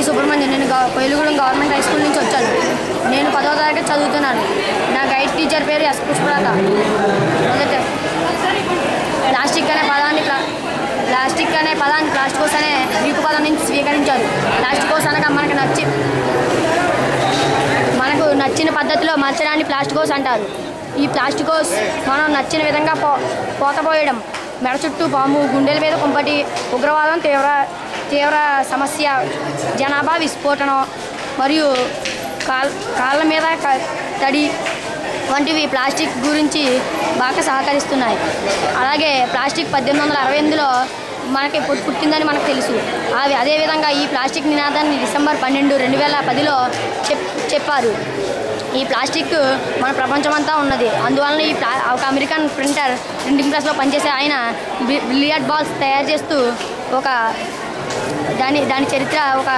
సుబ్రహ్మణ్యం నేను గవ- కొయిలుగూడెం government high school నుంచి వచ్చాను నేను పదవ తరగతి చదువుతున్నాను నా గైడ్ టీచర్ పేరు ఎస్ పుష్పలత మొదట ప్లాస్టిక్ అనే పదాన్ని ప్లా- ప్లాస్టిక్ అనే పదాన్ని ప్లాస్టికోస్ అనే గ్రీకు పదం నుంచి స్వీకరించారు ప్లాస్టికోస్ అనగా మనకు నచ్చి మనకు నచ్చిన పద్ధతిలో మలచడాన్ని ప్లాస్టికోస్ అంటారు ఈ ప్లాస్టికోస్ మనం నచ్చిన విధంగా పో పోతపోయడం మెడ చుట్టూ పాము గుండెల మీద కుంపటి ఉగ్రవాదం తీవ్ర తీవ్ర సమస్య జనాభా విస్ఫోటనం మరియు కాల్ కాళ్ళ మీద క- తడి వంటివి ప్లాస్టిక్ గురించి బాగా సహకరిస్తున్నాయి అలాగే ప్లాస్టిక్ పద్దెనిమిది వందల అరవై ఎనిమిదిలో మనకి పుట్- పుట్టిందని మనకు తెలుసు అవి అదేవిధంగా ఈ ప్లాస్టిక్ నినాదాన్ని డిసెంబర్ పన్నెండు రెండు వేల పదిలో చెప్ చెప్పారు ఈ ప్లాస్టిక్ మన ప్రపంచమంతా ఉన్నది అందువలన ఈ ప్లా ఒక అమెరికన్ ప్రింటర్ ప్రింటింగ్ ప్రెస్లో పనిచేసే ఆయన బి- బిలియర్డ్ బాల్స్ తయారు చేస్తూ ఒక దాని దాని చరిత్ర ఒక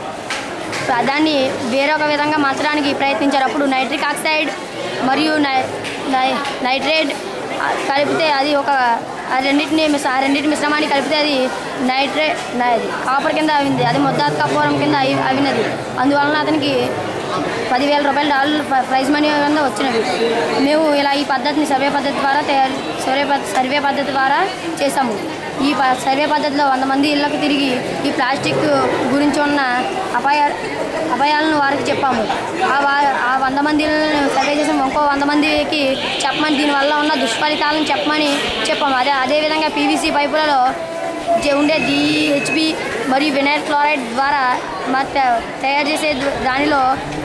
దాన్ని వేరొక విధంగా మార్చడానికి ప్రయత్నించారు అప్పుడు నైట్రిక్ ఆక్సైడ్ మరియు నై నై- నైట్రేట్ ఆ, కలిపితే అది ఒక ఆ రెండింటిని మిస్ ఆ రెండింటి మిశ్రమాన్ని కలిపితే అది నైట్రే నై- కాపర్ కింద అవింది అది ముద్దాత్ కపోరం కింద అయి- అవినది అందువలన అతనికి పదివేల రూపాయల డాలర్లు ప్ర- ప్రైజ్ మనీ కింద వచ్చినవి మేము ఇలా ఈ పద్ధతిని సర్వే పద్ధతి ద్వారా తయారు సర్వే పద్ధ- సర్వే పద్ధతి ద్వారా చేసాము ఈ ప- సర్వే పద్ధతిలో వంద మంది ఇళ్ళకు తిరిగి ఈ ప్లాస్టిక్ గురించి ఉన్న అపాయ అపాయాలను వారికి చెప్పాము ఆ వా ఆ వంద మంది ఇళ్ళని సర్వే చేసి ఇంకో వంద మందికి చెప్పమని దీనివల్ల ఉన్న దుష్ఫలితాలను చెప్పమని చెప్పాము అదే అదేవిధంగా పీవీసీ పైపులలో జే- ఉండే డిహెచ్బి మరియు వినైల్ క్లోరైడ్ ద్వారా మరి త- తయారు చేసే ద- దానిలో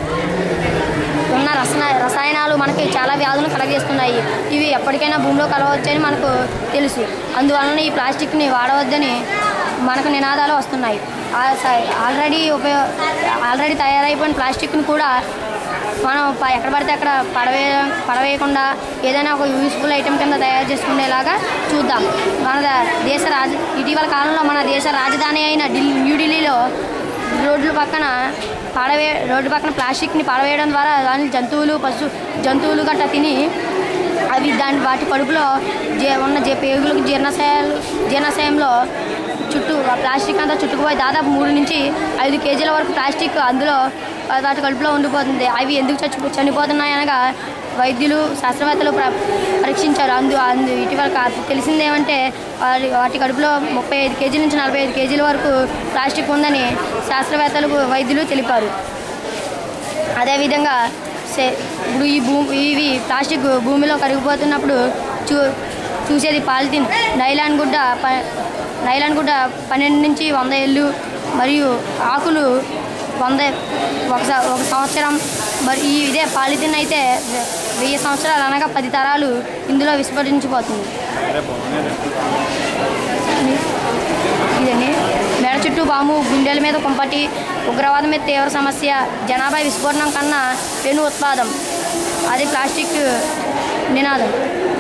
ఉన్న రసన రసాయనాలు మనకి చాలా వ్యాధులను కలగజేస్తున్నాయి ఇవి ఎప్పటికైనా భూమిలో కలవచ్చని మనకు తెలుసు అందువలన ఈ ప్లాస్టిక్ని వాడవద్దని మనకు నినాదాలు వస్తున్నాయి ఆ- స- ఆల్రెడీ ఉపయో ఆల్రెడీ తయారైపోయిన ప్లాస్టిక్ని కూడా మనం ప- ఎక్కడ పడితే అక్కడ పడవే పడవేయకుండా ఏదైనా ఒక యూస్ఫుల్ ఐటెం కింద తయారు చేసుకునేలాగా చూద్దాం మన ద- దేశ రాజ ఇటీవల కాలంలో మన దేశ రాజధాని అయిన ఢిల్లీ న్యూఢిల్లీలో రోడ్ల పక్కన పాడవే రోడ్డు పక్కన ప్లాస్టిక్ని పాడవేయడం ద్వారా దాని జంతువులు పశు జంతువులు గట్రా తిని అవి దాని వాటి కడుపులో జే ఉన్న జే పేగులకు జీర్ణాశయాలు జీర్ణాశయంలో చుట్టూ ఆ ప్లాస్టిక్ అంతా చుట్టుకుపోయి దాదాపు మూడు నుంచి ఐదు కేజీల వరకు ప్లాస్టిక్ అందులో ఆ వాటి కడుపులో ఉండిపోతుంది అవి ఎందుకు చచ్చి చనిపోతున్నాయి అనగా వైద్యులు శాస్త్రవేత్తలు ప్ర పరీక్షించారు అందు అందు ఇటీవల కా- తెలిసిందేమంటే వాటి వాటి కడుపులో ముప్పై ఐదు కేజీల నుంచి నలభై ఐదు కేజీల వరకు ప్లాస్టిక్ ఉందని శాస్త్రవేత్తలు వైద్యులు తెలిపారు అదేవిధంగా సే ఇప్పుడు ఈ భూ ఇవి ప్లాస్టిక్ భూమిలో కరిగిపోతున్నప్పుడు చూ చూసేది పాలిథిన్ నైలాన్ గుడ్డ ప నైలాన్ గుడ్డ పన్నెండు నుంచి వంద ఏళ్ళు మరియు ఆకులు వంద ఒక స- ఒక సంవత్సరం మరి ఈ ఇదే పాలిథిన్ అయితే వె- వెయ్యి సంవత్సరాలు అనగా పది తరాలు ఇందులో విస్ఫోటించిపోతుంది ఇదండి మెడ చుట్టూ పాము గుండెల మీద కుంపటి ఉగ్రవాదం మీద తీవ్ర సమస్య జనాభా విస్ఫోటనం కన్నా పెను ఉత్పాదం అది ప్లాస్టిక్ నినాదం